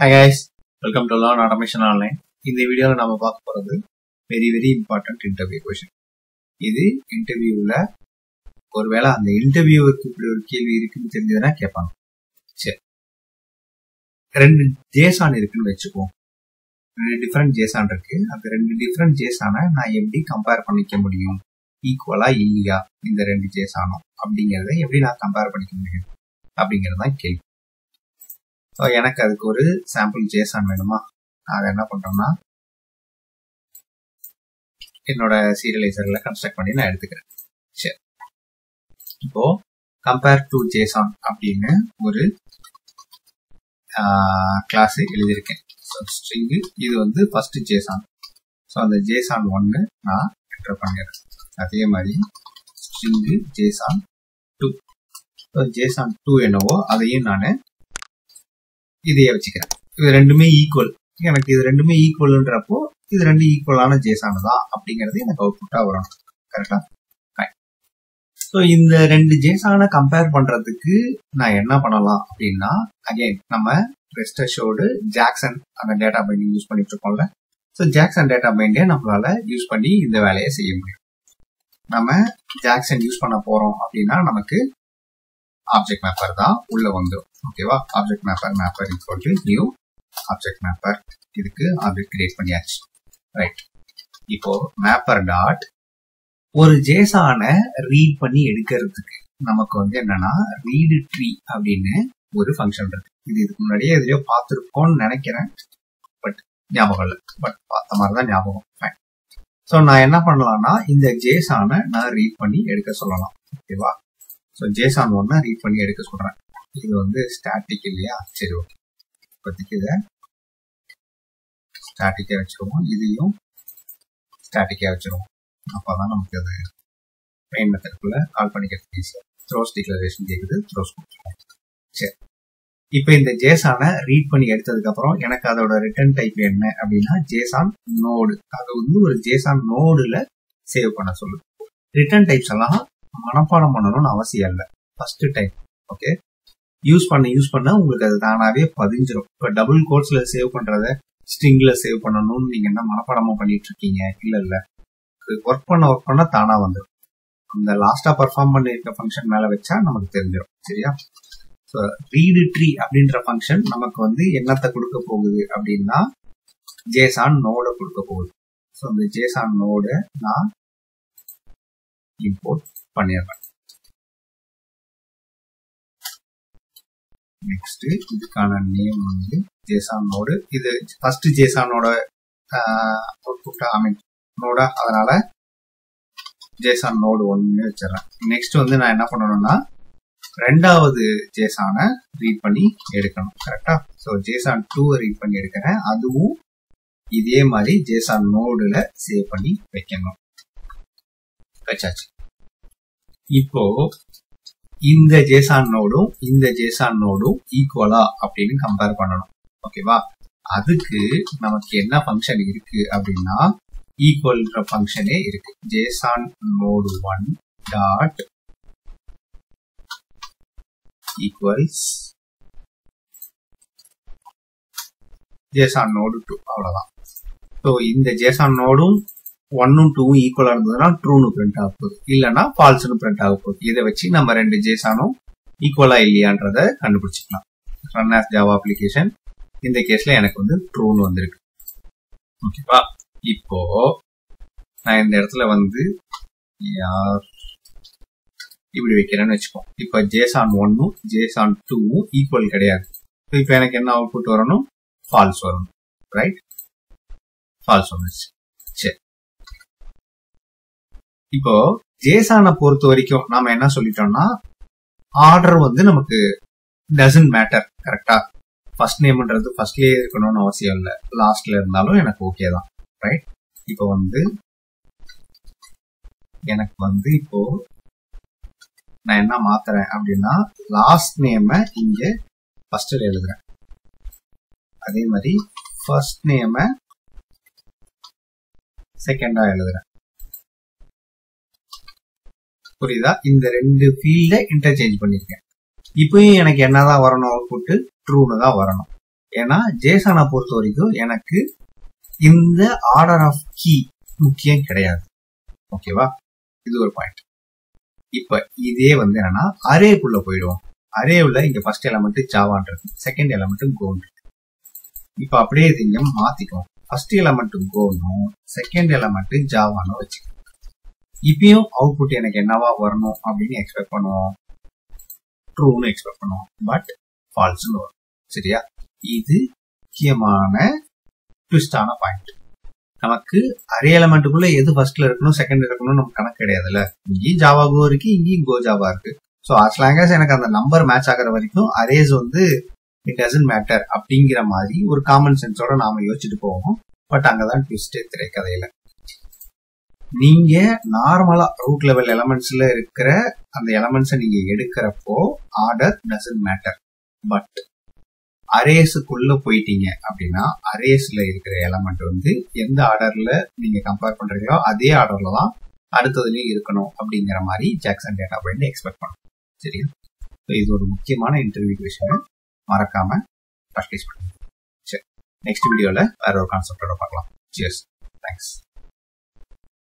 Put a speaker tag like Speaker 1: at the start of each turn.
Speaker 1: hi guys welcome to learn automation online இந்த வீடியோவில் நம்ம பார்க்க போகிறது very very important interview question இது இன்டர்வியூவில் ஒருவேளை அந்த இன்டர்வியூவுக்கு இப்படி ஒரு கேள்வி இருக்குன்னு தெரிஞ்சதுன்னா கேட்பாங்க சரி ரெண்டு ஜேசான் இருக்குன்னு வச்சுக்குவோம் ரெண்டு டிஃப்ரெண்ட் ஜேசான் இருக்கு அந்த ரெண்டு டிஃப்ரெண்ட் ஜேசானை நான் எப்படி கம்பேர் பண்ணிக்க முடியும் ஈக்குவலா இல்லையா இந்த ரெண்டு ஜேசானும் அப்படிங்கிறத எப்படி நான் கம்பேர் பண்ணிக்க முடியும் அப்படிங்கிறது தான் கேள்வி ஸோ எனக்கு அதுக்கு ஒரு சாம்பிள் ஜேசான் வேணுமா அதை என்ன பண்றோம்னா என்னோட சீரியலைசர்ல கன்ஸ்ட்ரக்ட் பண்ணி நான் எடுத்துக்கிறேன் சரி இப்போ கம்பேர் டு ஜேசான் அப்படின்னு ஒரு கிளாஸ் எழுதியிருக்கேன் ஸ்ட்ரிங்கு இது வந்து ஃபர்ஸ்ட் ஜேசான் ஸோ அந்த ஜேசான் ஒன்று நான் என்டர் பண்ணிடுறேன் அதே மாதிரி string JSON two so JSON two என்னவோ அதையும் நான் இதையே வச்சுக்கிறேன் இது ரெண்டுமே ஈக்குவல் எனக்கு இது ரெண்டுமே ஈக்குவல்ன்றப்போ இது ரெண்டு ஈக்குவலான ஜேசான் தான் அப்படிங்கிறது எனக்கு அவுட்புட்டா வரணும் கரெக்டா ஸோ இந்த ரெண்டு ஜேசானை கம்பேர் பண்றதுக்கு நான் என்ன பண்ணலாம் அப்படின்னா அகைன் நம்ம ரெஸ்ட் ஷோடு ஜாக்சன் அந்த டேட்டா பைண்டிங் யூஸ் பண்ணிட்டு இருக்கோம்ல ஸோ ஜாக்சன் டேட்டா பைண்டே நம்மளால யூஸ் பண்ணி இந்த வேலையை செய்ய முடியும் நம்ம ஜாக்சன் யூஸ் பண்ண போறோம் அப்படின்னா நமக்கு ஆப்ஜெக்ட் மேப்பர் தான் உள்ள வந்துடும் ஓகேவா object mapper mapper equal to new object mapper இதுக்கு ஆப்ஜெக்ட் கிரியேட் பண்ணியாச்சு ரைட் இப்போ மேப்பர் டாட் ஒரு ஜேசான ரீட் பண்ணி எடுக்கிறதுக்கு நமக்கு வந்து என்னன்னா ரீடு ட்ரீ அப்படின்னு ஒரு ஃபங்க்ஷன் இருக்கு இது இதுக்கு முன்னாடியே எதுலயோ பார்த்துருக்கோம்னு நினைக்கிறேன் பட் ஞாபகம் இல்லை பட் பார்த்த மாதிரி தான் ஞாபகம் ஃபைன் ஸோ நான் என்ன பண்ணலாம்னா இந்த ஜேசானை நான் ரீட் பண்ணி எடுக்க சொல்லலாம் ஓகேவா ஸோ ஜேசான் ஒன்னா ரீட் பண்ணி எடுக்க சொல்றேன் இது வந்து ஸ்டாட்டிக் இல்லையா சரி ஓகே இப்போதைக்கு இதை ஸ்டாட்டிக்கா வச்சிருவோம் இதையும் ஸ்டாட்டிக்கா வச்சிருவோம் அப்பதான் நமக்கு அது மெயின் மெத்தடுக்குள்ள கால் பண்ணிக்கிறதுக்கு ஈஸியாக த்ரோஸ் டிக்ளரேஷன் கேக்குது த்ரோஸ் சரி இப்போ இந்த ஜேசானை ரீட் பண்ணி எடுத்ததுக்கு அப்புறம் எனக்கு அதோட ரிட்டர்ன் டைப் என்ன அப்படின்னா ஜேசான் நோடு அது வந்து ஒரு ஜேசான் நோடுல சேவ் பண்ண சொல்லுது ரிட்டர்ன் டைப்ஸ் எல்லாம் மனப்பாடம் பண்ணணும்னு அவசியம் இல்லை ஃபர்ஸ்ட் டைம் ஓகே யூஸ் பண்ண யூஸ் பண்ண உங்களுக்கு அது தானாவே பதிஞ்சிடும் இப்போ டபுள் கோட்ஸ்ல சேவ் பண்றத ஸ்ட்ரிங்ல சேவ் பண்ணணும்னு நீங்க என்ன மனப்பாடமா பண்ணிட்டு இருக்கீங்க இல்ல இல்ல ஒர்க் பண்ண ஒர்க் பண்ண தானா வந்துடும் அந்த லாஸ்டா பர்ஃபார்ம் பண்ணிருக்க ஃபங்க்ஷன் மேல வச்சா நமக்கு தெரிஞ்சிடும் சரியா ஸோ ரீடு ட்ரீ அப்படின்ற ஃபங்க்ஷன் நமக்கு வந்து என்னத்தை கொடுக்க போகுது அப்படின்னா ஜேசான் நோட கொடுக்க போகுது ஸோ அந்த ஜேசான் நோட நான் இம்போர்ட் பண்ணிடுறேன் நெக்ஸ்ட் இதுக்கான நேம் வந்து ஜேசான் நோடு இது ஃபர்ஸ்ட் ஜேசானோட அவுட்புட் ஐ மீன் நோடா அதனால ஜேசான் நோடு ஒன்னு வச்சிடறேன் நெக்ஸ்ட் வந்து நான் என்ன பண்ணணும்னா ரெண்டாவது ஜேசானை ரீட் பண்ணி எடுக்கணும் கரெக்டா ஸோ ஜேசான் டூ ரீட் பண்ணி எடுக்கிறேன் அதுவும் இதே மாதிரி ஜேசான் நோடுல சேவ் பண்ணி வைக்கணும் வச்சாச்சு இப்போ இந்த ஜேசான் நோடும் இந்த ஜேசான் நோடும் ஈக்குவலா அப்படின்னு கம்பேர் பண்ணணும் ஓகேவா அதுக்கு நமக்கு என்ன ஃபங்க்ஷன் இருக்கு அப்படின்னா ஈக்குவல்ன்ற ஃபங்க்ஷனே இருக்கு JSON node one dot equals JSON node two அவ்வளவுதான் ஸோ இந்த ஜேசான் நோடும் ஒன்னும் டூவும் ஈக்குவலா இருந்ததுன்னா ட்ரூனு பிரிண்ட் ஆக போகுது இல்லைன்னா ஃபால்ஸ்னு பிரிண்ட் ஆக போகுது இதை வச்சு நம்ம ரெண்டு ஜேசானும் ஈக்குவலா இல்லையான்றத கண்டுபிடிச்சிக்கலாம் ரன் ஆஸ் ஜாவா அப்ளிகேஷன் இந்த கேஸ்ல எனக்கு வந்து ட்ரூன்னு வந்திருக்கு ஓகேவா இப்போ நான் இந்த இடத்துல வந்து யார் இப்படி வைக்கிறேன்னு வச்சுக்கோ இப்போ ஜேசான் ஒன்னும் ஜேசான் டூவும் ஈக்குவல் கிடையாது இப்போ எனக்கு என்ன அவுட்புட் வரணும் ஃபால்ஸ் வரணும் ரைட் ஃபால்ஸ் வந்துச்சு சரி இப்போ ஜேசானை பொறுத்த வரைக்கும் நாம என்ன சொல்லிட்டோம்னா ஆர்டர் வந்து நமக்கு டசன்ட் மேட்டர் கரெக்டா ஃபர்ஸ்ட் நேம்ன்றது ஃபர்ஸ்ட்லயே இருக்கணும்னு அவசியம் இல்லை லாஸ்ட்ல இருந்தாலும் எனக்கு ஓகே தான் ரைட் இப்போ வந்து எனக்கு வந்து இப்போ நான் என்ன மாத்துறேன் அப்படின்னா லாஸ்ட் நேம இங்க ஃபர்ஸ்ட்ல எழுதுறேன் அதே மாதிரி ஃபர்ஸ்ட் நேம செகண்டா எழுதுறேன் புரியுதா இந்த ரெண்டு ஃபீல்ட இன்டர்சேஞ்ச் பண்ணிருக்கேன் இப்பயும் எனக்கு என்னதான் வரணும் அவுட்புட் ட்ரூன்னு தான் வரணும் ஏன்னா ஜேசானை பொறுத்த வரைக்கும் எனக்கு இந்த ஆர்டர் ஆஃப் கீ முக்கியம் கிடையாது ஓகேவா இது ஒரு பாயிண்ட் இப்ப இதே வந்து என்னன்னா அரேக்குள்ள போயிடுவோம் அரேவில் இங்க ஃபர்ஸ்ட் எலமெண்ட் ஜாவான் இருக்கு செகண்ட் எலமெண்ட் கோன் இருக்கு இப்ப அப்படியே இது இங்க மாத்திக்கும் ஃபர்ஸ்ட் எலமெண்ட் கோனும் செகண்ட் எலமெண்ட் ஜாவானும் வச்சுக்கோங்க இப்பயும் அவுட்புட் எனக்கு என்னவா வரணும் அப்படின்னு எக்ஸ்பெக்ட் பண்ணுவோம் ட்ரூன்னு எக்ஸ்பெக்ட் பண்ணுவோம் பட் ஃபால்ஸ்னு வரும் சரியா இது முக்கியமான ட்விஸ்டான பாயிண்ட் நமக்கு அரே எலமெண்ட்டுக்குள்ள எது ஃபர்ஸ்ட்ல இருக்கணும் செகண்ட் இருக்கணும் நமக்கு கணக்கு கிடையாதுல்ல இங்கேயும் ஜாவா கோ இருக்கு இங்கேயும் கோ ஜாவா இருக்கு ஸோ as long as எனக்கு அந்த நம்பர் மேட்ச் ஆகிற வரைக்கும் அரேஸ் வந்து இட் டசன்ட் மேட்டர் அப்படிங்கிற மாதிரி ஒரு காமன் சென்ஸோட நாம யோசிச்சுட்டு போவோம் பட் அங்கதான் ட்விஸ்ட் திரைக்கதையில நீங்க நார்மலா ரூட் லெவல் எலமெண்ட்ஸ்ல இருக்கிற அந்த எலமெண்ட்ஸை நீங்க எடுக்கிறப்போ ஆர்டர் டசன்ட் மேட்டர் பட் அரேஸுக்குள்ள போயிட்டீங்க அப்படின்னா அரேஸ்ல இருக்கிற எலமெண்ட் வந்து எந்த ஆர்டர்ல நீங்க கம்பேர் பண்றீங்களோ அதே ஆர்டர்ல தான் அடுத்ததுலயும் இருக்கணும் அப்படிங்கிற மாதிரி ஜாக்சன் டேட்டா பாயிண்ட் எக்ஸ்பெக்ட் பண்ணும் சரியா So இது ஒரு முக்கியமான இன்டர்வியூ விஷயம் மறக்காம ப்ராக்டிஸ் பண்ணுங்க சரி நெக்ஸ்ட் வீடியோல வேற ஒரு கான்செப்டோட பார்க்கலாம் சியர்ஸ் தேங்க்ஸ்